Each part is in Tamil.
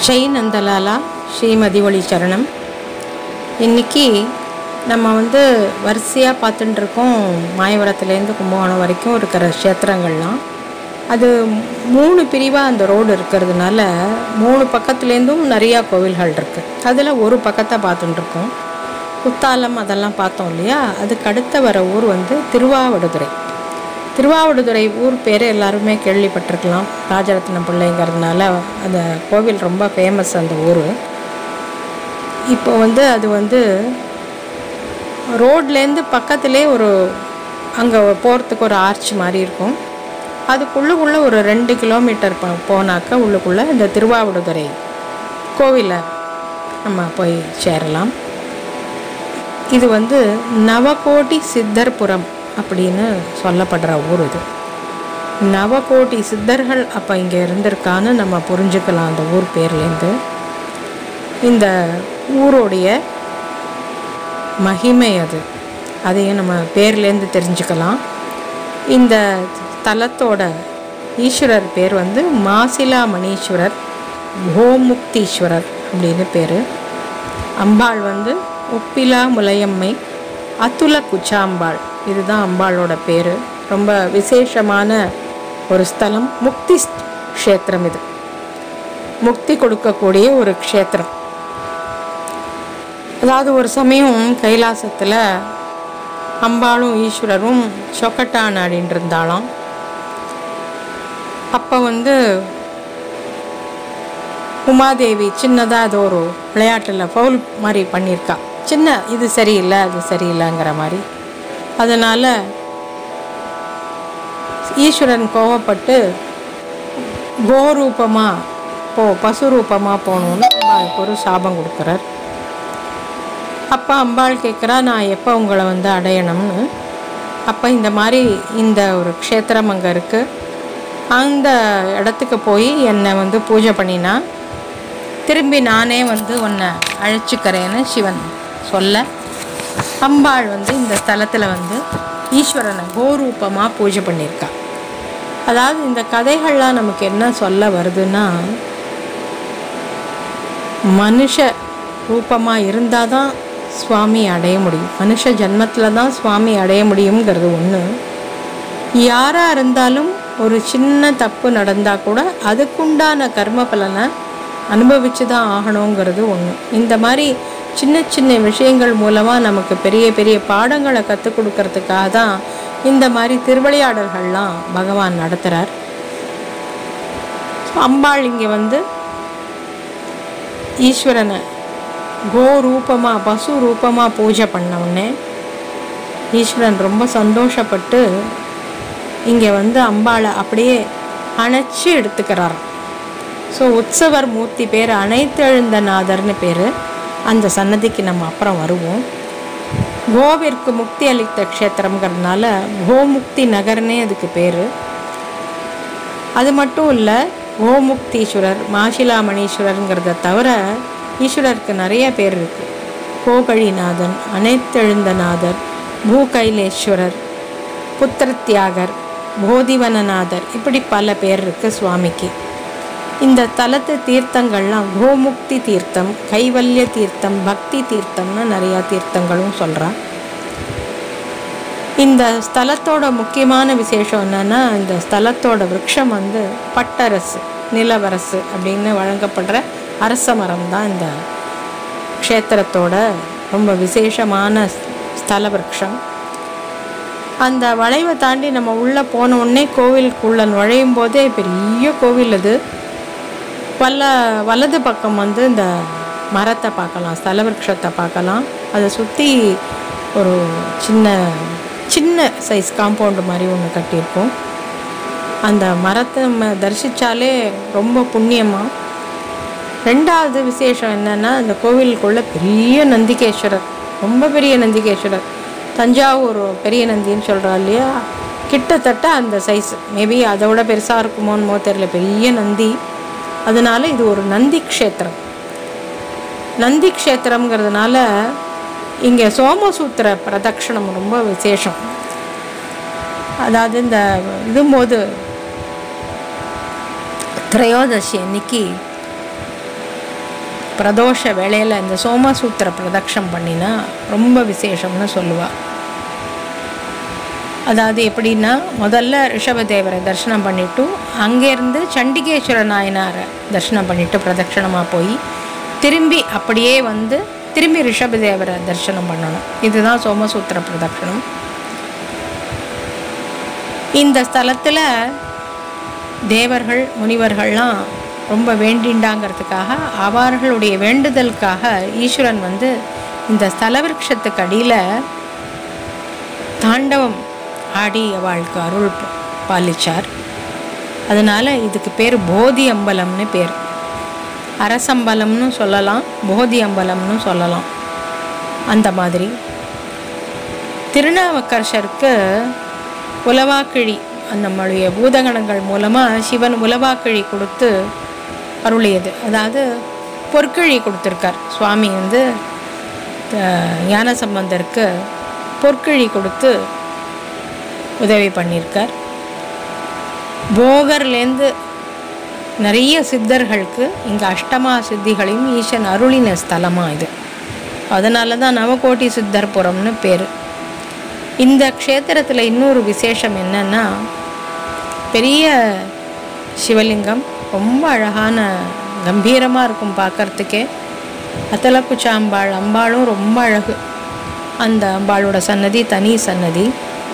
ஜெய் நந்தலாலா ஸ்ரீமதி ஒளி சரணம் இன்னைக்கு நம்ம வந்து வரிசையாக பார்த்துட்டு இருக்கோம் மாயவரத்துலேருந்து கும்பகோணம் வரைக்கும் இருக்கிற க்ஷேத்திரங்கள்லாம் அது மூணு பிரிவாக அந்த ரோடு இருக்கிறதுனால மூணு பக்கத்துலேருந்தும் நிறையா கோவில்கள் இருக்குது அதில் ஒரு பக்கத்தை பார்த்துட்டு இருக்கோம் குத்தாலம் அதெல்லாம் பார்த்தோம் இல்லையா அதுக்கு அடுத்த வர ஊர் வந்து திருவாவடுதுறை திருவாவடுதுறை ஊர் பேர் எல்லாருமே கேள்விப்பட்டிருக்கலாம் ராஜரத்னம் பிள்ளைங்கிறதுனால அந்த கோவில் ரொம்ப ஃபேமஸ் அந்த ஊர் இப்போ வந்து அது வந்து ரோட்லேருந்து பக்கத்துலேயே ஒரு அங்கே போகிறதுக்கு ஒரு ஆர்ச் மாதிரி இருக்கும் அதுக்குள்ளுக்குள்ளே ஒரு ரெண்டு கிலோமீட்டர் ப போனாக்கா உள்ளுக்குள்ளே இந்த திருவாவடுதுறை கோவிலை நம்ம போய் சேரலாம் இது வந்து நவகோடி சித்தர்புரம் அப்படின்னு சொல்லப்படுற ஊர் இது நவகோடி சித்தர்கள் அப்போ இங்கே இருந்திருக்கான்னு நம்ம புரிஞ்சுக்கலாம் அந்த ஊர் பேர்லேருந்து இந்த ஊருடைய மகிமை அது அதையும் நம்ம பேர்லேருந்து தெரிஞ்சுக்கலாம் இந்த தலத்தோட ஈஸ்வரர் பேர் வந்து மாசிலா மணீஸ்வரர் கோமுக்தீஸ்வரர் அப்படின்னு பேர் அம்பாள் வந்து உப்பிலா முலையம்மை அத்துல குச்சாம்பாள் இதுதான் அம்பாளோட பேர் ரொம்ப விசேஷமான ஒரு ஸ்தலம் முக்தி க்ஷேத்திரம் இது முக்தி கொடுக்கக்கூடிய ஒரு க்ஷேத்திரம் அதாவது ஒரு சமயம் கைலாசத்தில் அம்பாளும் ஈஸ்வரரும் சொக்கட்டான் ஆடின்னு இருந்தாலும் அப்போ வந்து உமாதேவி சின்னதாக அது ஒரு விளையாட்டில் ஃபவுல் மாதிரி பண்ணியிருக்கா சின்ன இது சரியில்லை அது சரியில்லைங்கிற மாதிரி அதனால் ஈஸ்வரன் கோவப்பட்டு கோரூபமாக போ பசு ரூபமாக போகணுன்னு அம்பாளுக்கு ஒரு சாபம் கொடுக்குறார் அப்போ அம்பாள் கேட்குறா நான் எப்போ உங்களை வந்து அடையணும்னு அப்போ இந்த மாதிரி இந்த ஒரு க்ஷேத்திரம் அங்கே இருக்குது அந்த இடத்துக்கு போய் என்னை வந்து பூஜை பண்ணினா திரும்பி நானே வந்து உன்னை அழைச்சிக்கிறேன்னு சிவன் சொல்ல அம்பாள் வந்து இந்த ஸ்தலத்தில் வந்து ஈஸ்வரனை கோரூபமாக பூஜை பண்ணியிருக்கா அதாவது இந்த கதைகள்லாம் நமக்கு என்ன சொல்ல வருதுன்னா மனுஷ ரூபமாக இருந்தால் தான் சுவாமி அடைய முடியும் மனுஷ ஜன்மத்தில் தான் சுவாமி அடைய முடியுங்கிறது ஒன்று யாராக இருந்தாலும் ஒரு சின்ன தப்பு நடந்தால் கூட அதுக்குண்டான கர்ம பலனை அனுபவித்து தான் ஆகணுங்கிறது ஒன்று இந்த மாதிரி சின்ன சின்ன விஷயங்கள் மூலமாக நமக்கு பெரிய பெரிய பாடங்களை கற்றுக் கொடுக்கறதுக்காக தான் இந்த மாதிரி திருவிளையாடல்கள்லாம் பகவான் நடத்துகிறார் அம்பாள் இங்கே வந்து ஈஸ்வரனை கோ ரூபமாக பசு ரூபமாக பூஜை பண்ண உடனே ஈஸ்வரன் ரொம்ப சந்தோஷப்பட்டு இங்கே வந்து அம்பாளை அப்படியே அணைச்சி எடுத்துக்கிறார் ஸோ உற்சவர் மூர்த்தி பேர் அனைத்தெழுந்தநாதர்னு பேர் அந்த சன்னதிக்கு நம்ம அப்புறம் வருவோம் கோவிற்கு முக்தி அளித்த க்ஷேத்திரங்கிறதுனால கோமுக்தி நகர்னே அதுக்கு பேர் அது மட்டும் இல்லை கோமுக்தீஸ்வரர் மாசிலாமணீஸ்வரருங்கிறத தவிர ஈஸ்வரருக்கு நிறைய பேர் இருக்குது கோகழிநாதன் அனைத்தெழுந்தநாதர் பூகைலேஸ்வரர் புத்திரத்தியாகர் போதிவனநாதர் இப்படி பல பேர் இருக்குது சுவாமிக்கு இந்த தலத்து தீர்த்தங்கள்லாம் கோமுக்தி தீர்த்தம் கைவல்ய தீர்த்தம் பக்தி தீர்த்தம்னு நிறையா தீர்த்தங்களும் சொல்கிறான் இந்த ஸ்தலத்தோட முக்கியமான விசேஷம் என்னென்னா இந்த ஸ்தலத்தோட விரக்ஷம் வந்து பட்டரசு நிலவரசு அப்படின்னு வழங்கப்படுற அரச மரம் தான் இந்த க்ஷேத்திரத்தோட ரொம்ப விசேஷமான ஸ்தல விரக்ஷம் அந்த வளைவை தாண்டி நம்ம உள்ளே போன உடனே கோவிலுக்குள்ளே நுழையும் போதே பெரிய கோவில் அது வல்ல வலது பக்கம் வந்து இந்த மரத்தை பார்க்கலாம் ஸ்தல விரக்ஷத்தை பார்க்கலாம் அதை சுற்றி ஒரு சின்ன சின்ன சைஸ் காம்பவுண்டு மாதிரி ஒன்று கட்டியிருக்கோம் அந்த மரத்தை நம்ம தரிசித்தாலே ரொம்ப புண்ணியமாக ரெண்டாவது விசேஷம் என்னென்னா இந்த கோவிலுக்குள்ளே பெரிய நந்திகேஸ்வரர் ரொம்ப பெரிய நந்திகேஸ்வரர் தஞ்சாவூர் பெரிய நந்தின்னு சொல்கிறா இல்லையா கிட்டத்தட்ட அந்த சைஸ் மேபி அதை விட பெருசாக இருக்குமோன்னு தெரியல பெரிய நந்தி அதனால இது ஒரு நந்தி க்ஷேத்திரம் நந்தி க்ஷேத்திரம்ங்கிறதுனால இங்கே சோமசூத்திர பிரதட்சணம் ரொம்ப விசேஷம் அதாவது இந்த இதும்போது திரையோதசி அன்னைக்கு பிரதோஷ வேளையில் இந்த சோமசூத்திர பிரதக்ஷம் பண்ணினா ரொம்ப விசேஷம்னு சொல்லுவாள் அதாவது எப்படின்னா முதல்ல ரிஷபதேவரை தரிசனம் பண்ணிட்டு அங்கேருந்து சண்டிகேஸ்வர நாயனாரை தரிசனம் பண்ணிட்டு பிரதட்சணமாக போய் திரும்பி அப்படியே வந்து திரும்பி ரிஷபதேவரை தரிசனம் பண்ணணும் இதுதான் சோமசூத்திர பிரதட்சணம் இந்த ஸ்தலத்தில் தேவர்கள் முனிவர்கள்லாம் ரொம்ப வேண்டிண்டாங்கிறதுக்காக அவர்களுடைய வேண்டுதலுக்காக ஈஸ்வரன் வந்து இந்த ஸ்தலவிருஷத்துக்கு அடியில் தாண்டவம் ஆடி அவளுக்கு அருள் ப- பாலிச்சார் அதனால் இதுக்கு பேர் போதி அம்பலம்னு பேர் அரசம்பலம்னு சொல்லலாம் போதி அம்பலம்னு சொல்லலாம் அந்த மாதிரி திருநாவுக்கரசருக்கு உலவாக்கிழி அந்த நம்மளுடைய பூதகணங்கள் மூலமாக சிவன் உலவாக்கிழி கொடுத்து அருளியது அதாவது பொற்கிழி கொடுத்துருக்கார் சுவாமி வந்து அஹ், ஞானசம்பந்தருக்கு பொற்கிழி கொடுத்து உதவி பண்ணியிருக்கார் போகர்லேருந்து நிறைய சித்தர்களுக்கு இங்கே அஷ்டமா சித்திகளையும் ஈசன் அருளின ஸ்தலமாக இது அதனால தான் நவகோட்டி சித்தர்புரம்னு பேர் இந்த க்ஷேத்திரத்தில் இன்னொரு விசேஷம் என்னன்னா பெரிய சிவலிங்கம் ரொம்ப அழகான கம்பீரமாக இருக்கும் பார்க்கறதுக்கே அத்தலக்குச்ச அம்பாள் அம்பாளும் ரொம்ப அழகு அந்த அம்பாளோட சன்னதி தனி சன்னதி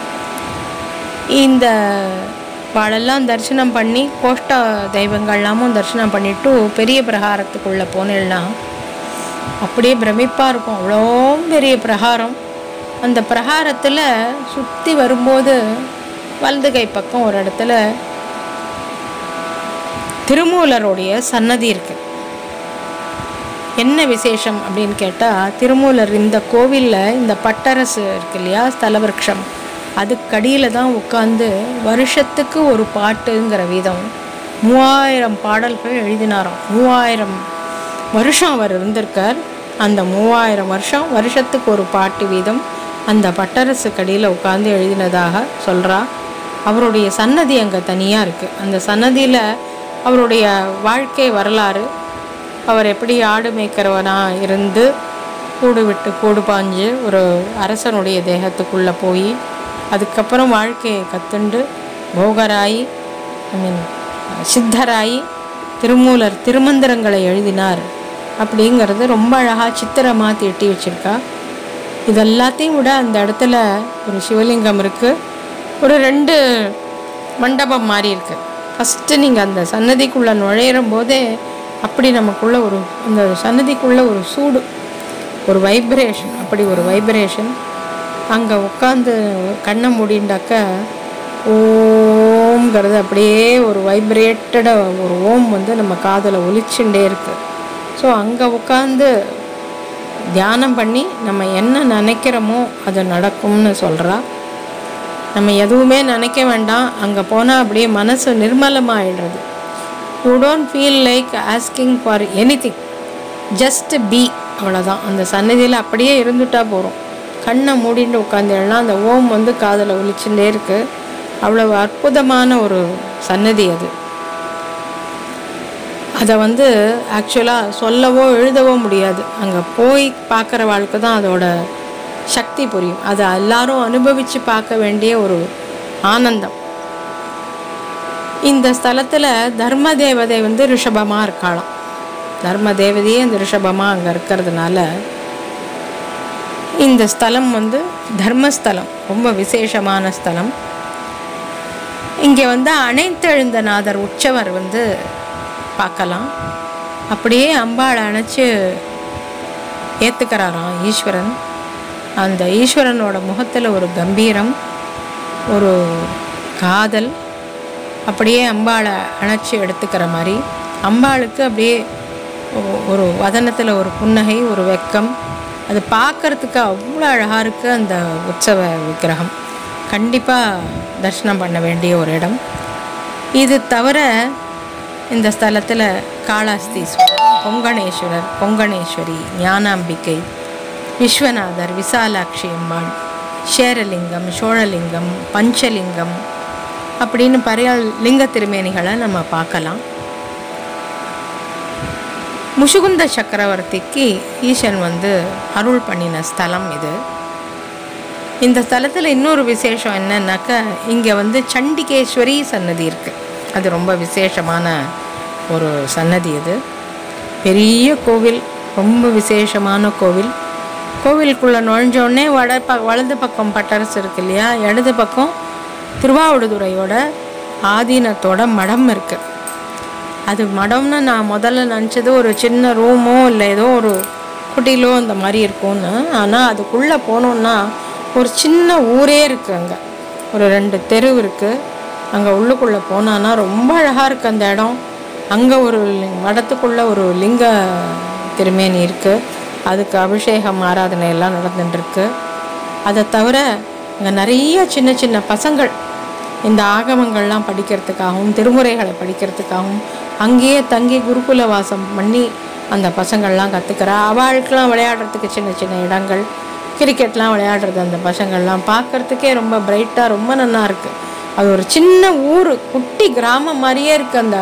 இந்த வாழெல்லாம் தரிசனம் பண்ணி கோஷ்ட தெய்வங்கள்லாமும் தரிசனம் பண்ணிட்டு பெரிய பிரகாரத்துக்குள்ளே போனேன்னா அப்படியே பிரமிப்பாக இருக்கும் அவ்வளோ பெரிய பிரகாரம் அந்த பிரகாரத்தில் சுற்றி வரும்போது வலது கை பக்கம் ஒரு இடத்துல திருமூலருடைய சன்னதி இருக்கு என்ன விசேஷம் அப்படின்னு கேட்டால் திருமூலர் இந்த கோவிலில் இந்த பட்டரசு இருக்கு இல்லையா ஸ்தலவிருஷம் அதுக்கடியில் தான் உட்காந்து வருஷத்துக்கு ஒரு பாட்டுங்கிற வீதம் மூவாயிரம் பாடல்கள் எழுதினாராம் மூவாயிரம் வருஷம் அவர் இருந்திருக்கார் அந்த மூவாயிரம் வருஷம் வருஷத்துக்கு ஒரு பாட்டு வீதம் அந்த பட்டரசு கடியில் உட்காந்து எழுதினதாக சொல்கிறா அவருடைய சன்னதி அங்கே தனியாக இருக்குது அந்த சன்னதியில் அவருடைய வாழ்க்கை வரலாறு அவர் எப்படி ஆடு மேய்க்கிறவனாக இருந்து கூடு விட்டு கூடு பாஞ்சு ஒரு அரசனுடைய தேகத்துக்குள்ளே போய் அதுக்கப்புறம் வாழ்க்கையை கத்துண்டு போகராயி ஐ மீன் சித்தராயி திருமூலர் திருமந்திரங்களை எழுதினார் அப்படிங்கிறது ரொம்ப அழகாக சித்திரமாக தீட்டி வச்சிருக்கா இது எல்லாத்தையும் விட அந்த இடத்துல ஒரு சிவலிங்கம் இருக்குது ஒரு ரெண்டு மண்டபம் மாதிரி இருக்குது ஃபஸ்ட்டு நீங்கள் அந்த சன்னதிக்குள்ளே நுழையிற போதே அப்படி நமக்குள்ள ஒரு அந்த சன்னதிக்குள்ளே ஒரு சூடு ஒரு வைப்ரேஷன் அப்படி ஒரு வைப்ரேஷன் அங்கே உட்காந்து கண்ணை மூடிண்டாக்க ஓம்ங்கிறது அப்படியே ஒரு வைப்ரேட்டடாக ஒரு ஓம் வந்து நம்ம காதில் ஒலிச்சுட்டே இருக்கு ஸோ அங்கே உட்காந்து தியானம் பண்ணி நம்ம என்ன நினைக்கிறோமோ அது நடக்கும்னு சொல்கிறா நம்ம எதுவுமே நினைக்க வேண்டாம் அங்கே போனால் அப்படியே மனசு நிர்மலமாயிடுறது you don't feel like asking for anything just be அவ்வளோதான் அந்த சன்னதியில் அப்படியே இருந்துட்டா போகிறோம் கண்ணை மூடிட்டு உட்காந்துடலாம் அந்த ஓம் வந்து காதில் ஒலிச்சுட்டே இருக்கு அவ்வளவு அற்புதமான ஒரு சன்னதி அது அதை வந்து ஆக்சுவலாக சொல்லவோ எழுதவோ முடியாது அங்கே போய் பார்க்குற வாழ்க்கை தான் அதோட சக்தி புரியும் அதை எல்லாரும் அனுபவித்து பார்க்க வேண்டிய ஒரு ஆனந்தம் இந்த ஸ்தலத்தில் தர்ம தேவதை வந்து ரிஷபமாக இருக்காளாம் தர்ம தேவதையே அந்த ரிஷபமாக அங்கே இருக்கிறதுனால இந்த ஸ்தலம் வந்து தர்மஸ்தலம் ரொம்ப விசேஷமான ஸ்தலம் இங்கே வந்து அனைத்தெழுந்தநாதர் உற்சவர் வந்து பார்க்கலாம் அப்படியே அம்பாளை அணைச்சு ஏற்றுக்கிறாராம் ஈஸ்வரன் அந்த ஈஸ்வரனோட முகத்தில் ஒரு கம்பீரம் ஒரு காதல் அப்படியே அம்பாளை அணைச்சி எடுத்துக்கிற மாதிரி அம்பாளுக்கு அப்படியே ஒ- ஒரு வதனத்தில் ஒரு புன்னகை ஒரு வெக்கம் அது பார்க்கறதுக்கு அவ்வளோ அழகாக இருக்குது அந்த உற்சவ விக்கிரகம் கண்டிப்பாக தரிசனம் பண்ண வேண்டிய ஒரு இடம் இது தவிர இந்த ஸ்தலத்தில் காளாஸ்தீஸ்வரர் பொங்கணேஸ்வரர் பொங்கணேஸ்வரி ஞானாம்பிகை விஸ்வநாதர் விசாலாட்சி அம்மாள் சேரலிங்கம் சோழலிங்கம் பஞ்சலிங்கம் அப்படின்னு பறைய லிங்க திருமேனிகளை நம்ம பார்க்கலாம் முஷுகுந்த சக்கரவர்த்திக்கு ஈசன் வந்து அருள் பண்ணின ஸ்தலம் இது இந்த ஸ்தலத்தில் இன்னொரு விசேஷம் என்னன்னாக்கா இங்கே வந்து சண்டிகேஸ்வரி சன்னதி இருக்குது அது ரொம்ப விசேஷமான ஒரு சன்னதி இது பெரிய கோவில் ரொம்ப விசேஷமான கோவில் கோவிலுக்குள்ளே நுழைஞ்சோடனே வட ப வலது பக்கம் பட்டரசு இருக்கு இல்லையா இடது பக்கம் திருவாவடுதுறையோட ஆதீனத்தோட மடம் இருக்குது அது மடம்னு நான் முதல்ல நினச்சது ஒரு சின்ன ரூமோ இல்லை ஏதோ ஒரு குட்டிலோ அந்த மாதிரி இருக்கும்னு ஆனால் அதுக்குள்ளே போனோன்னா ஒரு சின்ன ஊரே இருக்குது அங்கே ஒரு ரெண்டு தெரு இருக்குது அங்கே உள்ளுக்குள்ளே போனான்னா ரொம்ப அழகாக இருக்குது அந்த இடம் அங்கே ஒரு லி- மடத்துக்குள்ளே ஒரு லிங்க திருமேனி இருக்குது அதுக்கு அபிஷேகம் ஆராதனை எல்லாம் நடந்துட்டுருக்கு அதை தவிர அங்கே நிறைய சின்ன சின்ன பசங்கள் இந்த ஆகமங்கள்லாம் படிக்கிறதுக்காகவும் திருமுறைகளை படிக்கிறதுக்காகவும் அங்கேயே தங்கி குருகுல வாசம் பண்ணி அந்த பசங்கள்லாம் கற்றுக்கிறா அவளுக்கெல்லாம் விளையாடுறதுக்கு சின்ன சின்ன இடங்கள் கிரிக்கெட்லாம் விளையாடுறது அந்த பசங்கள்லாம் பார்க்கறதுக்கே ரொம்ப பிரைட்டாக ரொம்ப நல்லா இருக்குது அது ஒரு சின்ன ஊர் குட்டி கிராமம் மாதிரியே இருக்குது அந்த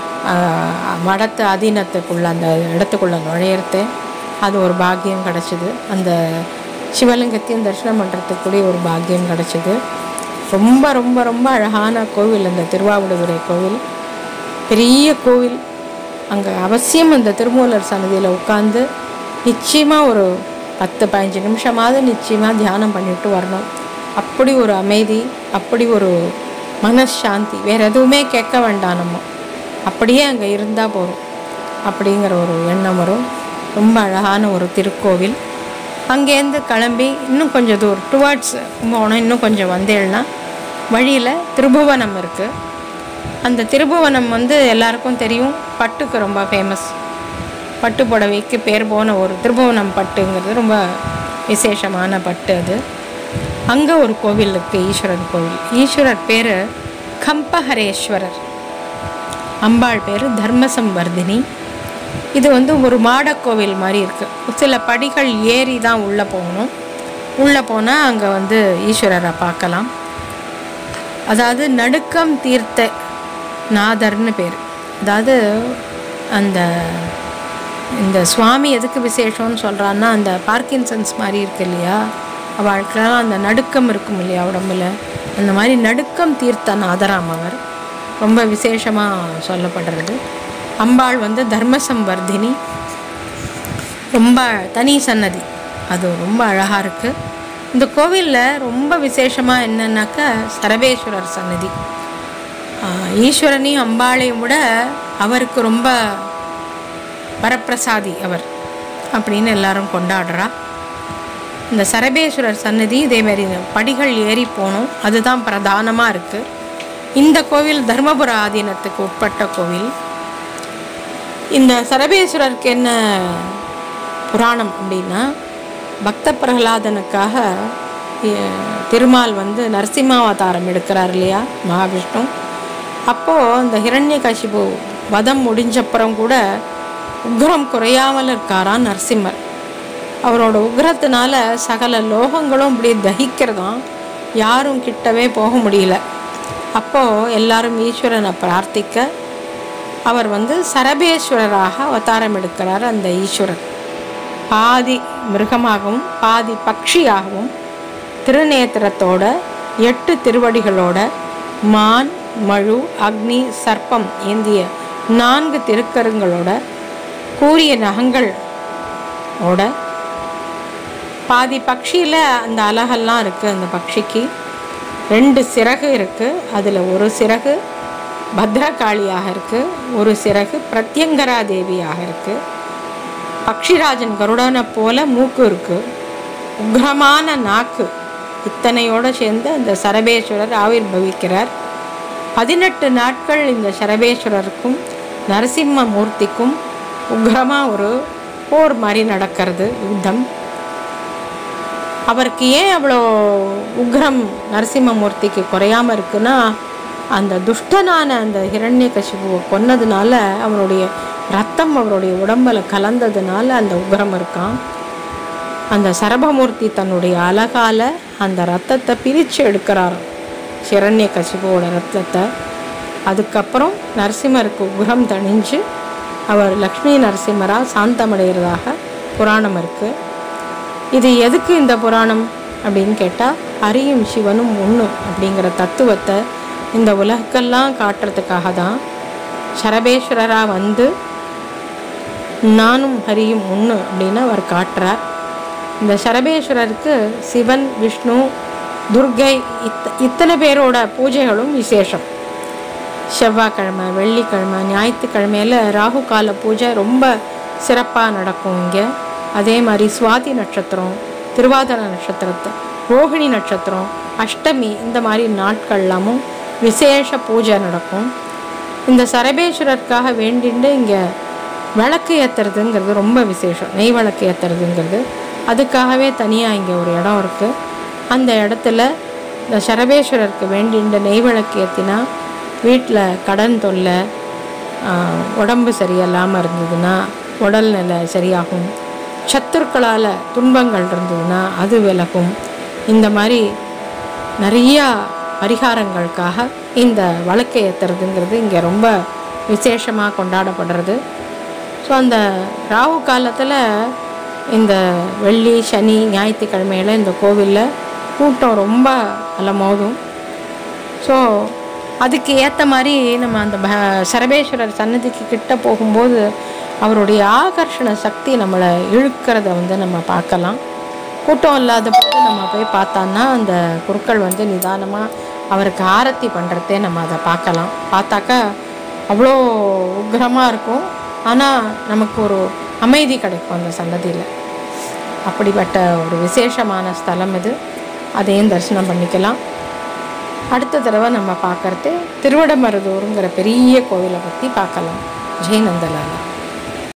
ஆஹ், மடத்து அதீனத்துக்குள்ள அந்த இடத்துக்குள்ள நுழையிறது அது ஒரு பாக்கியம் கிடச்சிது அந்த சிவலிங்கத்தையும் தரிசனம் பண்ணுறதுக்கு கூடிய ஒரு பாக்கியம் கிடச்சிது ரொம்ப ரொம்ப ரொம்ப அழகான கோவில் அந்த திருவாவடுதுறை கோவில் பெரிய கோவில் அங்கே அவசியம் அந்த திருமூலர் சன்னதியில் உட்காந்து நிச்சயமாக ஒரு பத்து பதினஞ்சு நிமிஷமாவது நிச்சயமாக தியானம் பண்ணிட்டு வரணும் அப்படி ஒரு அமைதி அப்படி ஒரு மனசாந்தி வேறு எதுவுமே கேட்க வேண்டாம் நம்ம அப்படியே அங்கே இருந்தால் போதும் அப்படிங்கிற ஒரு எண்ணம் வரும் ரொம்ப அழகான ஒரு திருக்கோவில் அங்கேருந்து கிளம்பி இன்னும் கொஞ்சம் தூரம் டுவார்ட்ஸ் கும்பகோணம் இன்னும் கொஞ்சம் வந்தேன்னா வழியில் திருபுவனம் இருக்குது அந்த திருபுவனம் வந்து எல்லாருக்கும் தெரியும் பட்டுக்கு ரொம்ப ஃபேமஸ் பட்டு புடவைக்கு பேர் போன ஒரு திருபுவனம் பட்டுங்கிறது ரொம்ப விசேஷமான பட்டு அது அங்கே ஒரு கோவில் இருக்குது ஈஸ்வரன் கோவில் ஈஸ்வரர் பேர் கம்பஹரேஸ்வரர் அம்பாள் பேர் தர்மசம்வர்தினி இது வந்து ஒரு மாடக்கோவில் மாதிரி இருக்குது சில படிகள் ஏறி தான் உள்ளே போகணும் உள்ளே போனால் அங்கே வந்து ஈஸ்வரரை பார்க்கலாம் அதாவது நடுக்கம் தீர்த்த நாதர்னு பேர் அதாவது அந்த இந்த சுவாமி எதுக்கு விசேஷம்னு சொல்கிறான்னா அந்த பார்க்கின்சன்ஸ் மாதிரி இருக்கு இல்லையா அவளுக்கெல்லாம் அந்த நடுக்கம் இருக்கும் இல்லையா உடம்புல அந்த மாதிரி நடுக்கம் தீர்த்த நாதராம் அவர் ரொம்ப விசேஷமாக சொல்லப்படுறது அம்பாள் வந்து தர்மசம்வர்தினி ரொம்ப தனி சன்னதி அது ரொம்ப அழகாக இருக்குது இந்த கோவிலில் ரொம்ப விசேஷமாக என்னன்னாக்கா சரபேஸ்வரர் சன்னதி ஆஹ் ஈஸ்வரனையும் அம்பாளையும் விட அவருக்கு ரொம்ப வரப்பிரசாதி அவர் அப்படின்னு எல்லாரும் கொண்டாடுறா இந்த சரபேஸ்வரர் சன்னதி இதேமாரி படிகள் ஏறி போகணும் அதுதான் பிரதானமாக இருக்குது இந்த கோவில் தர்மபுர ஆதீனத்துக்கு உட்பட்ட கோவில் இந்த சரபேஸ்வரருக்கு என்ன புராணம் அப்படின்னா பக்த பிரகலாதனுக்காக எ- திருமால் வந்து நரசிம்மாவதாரம் எடுக்கிறார் இல்லையா மகாவிஷ்ணு அப்போது இந்த ஹிரண்யகசிபு வதம் முடிஞ்சப்புறம் கூட உக்ரம் குறையாமல் இருக்காராம் நரசிம்மர் அவரோட உக்ரத்தினால சகல லோகங்களும் இப்படி தகிக்கிறதாம் யாரும் கிட்டவே போக முடியல அப்போது எல்லாரும் ஈஸ்வரனை பிரார்த்திக்க அவர் வந்து சரபேஸ்வரராக அவதாரம் எடுக்கிறார் அந்த ஈஸ்வரர் பாதி மிருகமாகவும் பாதி பக்ஷியாகவும் திருநேத்திரத்தோட எட்டு திருவடிகளோட மான் மழு அக்னி சர்ப்பம் ஏந்திய நான்கு திருக்கருங்களோட கூரிய நகங்கள் ஓட பாதி பக்ஷியில் அந்த அலகெல்லாம் இருக்குது அந்த பக்ஷிக்கு ரெண்டு சிறகு இருக்குது அதில் ஒரு சிறகு பத்ரகாளியாக இருக்குது ஒரு சிறகு பிரத்யங்கரா தேவியாக இருக்குது பக்ஷிராஜன் கருடனை போல மூக்கு இருக்குது உக்ரமான நாக்கு இத்தனையோடு சேர்ந்து அந்த சரபேஸ்வரர் ஆவிர்பவிக்கிறார் பதினெட்டு நாட்கள் இந்த சரபேஸ்வரருக்கும் நரசிம்ம மூர்த்திக்கும் உக்ரமாக ஒரு போர் மாதிரி நடக்கிறது யுத்தம் அவருக்கு ஏன் அவ்வளோ உக்ரம் நரசிம்மமூர்த்திக்கு குறையாம இருக்குன்னா அந்த துஷ்டனான அந்த ஹிரண்யகசிபுவை கொன்னதுனால அவருடைய ரத்தம் அவருடைய உடம்புல கலந்ததுனால அந்த உக்ரம் இருக்கான் அந்த சரபமூர்த்தி தன்னுடைய அழகால அந்த ரத்தத்தை பிரித்து எடுக்கிறார் ஹிரண்யகசிபுவோட ரத்தத்தை அதுக்கப்புறம் நரசிம்மருக்கு உக்ரம் தணிஞ்சு அவர் லக்ஷ்மி நரசிம்மரா சாந்தமடைகிறதாக புராணம் இருக்குது இது எதுக்கு இந்த புராணம் அப்படின்னு கேட்டால் ஹரியும் சிவனும் ஒன்று அப்படிங்கிற தத்துவத்தை இந்த உலகெல்லாம் காட்டுறதுக்காக தான் சரபேஸ்வரராக வந்து நானும் ஹரியும் ஒன்று அப்படின்னு அவர் காட்டுறார் இந்த சரபேஸ்வரருக்கு சிவன் விஷ்ணு துர்கை இத்த இத்தனை பேரோட பூஜைகளும் விசேஷம் செவ்வாய்க்கிழமை வெள்ளிக்கிழமை ஞாயிற்றுக்கிழமையில் ராகு கால பூஜை ரொம்ப சிறப்பாக நடக்கும் இங்கே அதே மாதிரி சுவாதி நட்சத்திரம் திருவாதிர நட்சத்திரத்தை ரோகிணி நட்சத்திரம் அஷ்டமி இந்த மாதிரி நாட்கள்லாமும் விசேஷ பூஜை நடக்கும் இந்த சரபேஸ்வரருக்காக வேண்டிண்டு இங்கே விளக்கு ஏற்றுறதுங்கிறது ரொம்ப விசேஷம் நெய் விளக்கு ஏற்றுறதுங்கிறது அதுக்காகவே தனியாக இங்கே ஒரு இடம் இருக்குது அந்த இடத்துல இந்த சரபேஸ்வரருக்கு வேண்டின்ற நெய் விளக்கு ஏற்றினா வீட்டில் கடன் தொல்லை ஆஹ், உடம்பு சரியில்லாமல் இருந்ததுன்னா உடல்நிலை சரியாகும் சத்துருக்களால் துன்பங்கள் இருந்ததுன்னா அது விலகும் இந்த மாதிரி நிறையா பரிகாரங்களுக்காக இந்த வழக்கை ஏற்றுறதுங்கிறது இங்கே ரொம்ப விசேஷமாக கொண்டாடப்படுறது ஸோ அந்த ராகு காலத்தில் இந்த வெள்ளி சனி ஞாயிற்றுக்கிழமையில இந்த கோவிலில் கூட்டம் ரொம்ப அலமோதும் ஸோ அதுக்கு ஏற்ற மாதிரி நம்ம அந்த ப- சரபேஸ்வரர் சன்னதிக்கு கிட்ட போகும்போது அவருடைய ஆகர்ஷண சக்தி நம்மளை இழுக்கிறத வந்து நம்ம பார்க்கலாம் கூட்டம் இல்லாத போது நம்ம போய் பார்த்தோன்னா அந்த குருக்கள் வந்து நிதானமாக அவருக்கு ஆரத்தி பண்ணுறதே நம்ம அதை பார்க்கலாம் பார்த்தாக்கா அவ்வளோ உக்ரமாக இருக்கும் ஆனால் நமக்கு ஒரு அமைதி கிடைக்கும் அந்த சன்னதியில் அப்படிப்பட்ட ஒரு விசேஷமான ஸ்தலம் இது அதையும் தரிசனம் பண்ணிக்கலாம் அடுத்த தடவை நம்ம பார்க்கறது திருவடமருதூருங்கிற பெரிய கோவிலை பற்றி பார்க்கலாம் ஜெய் நந்தலாலா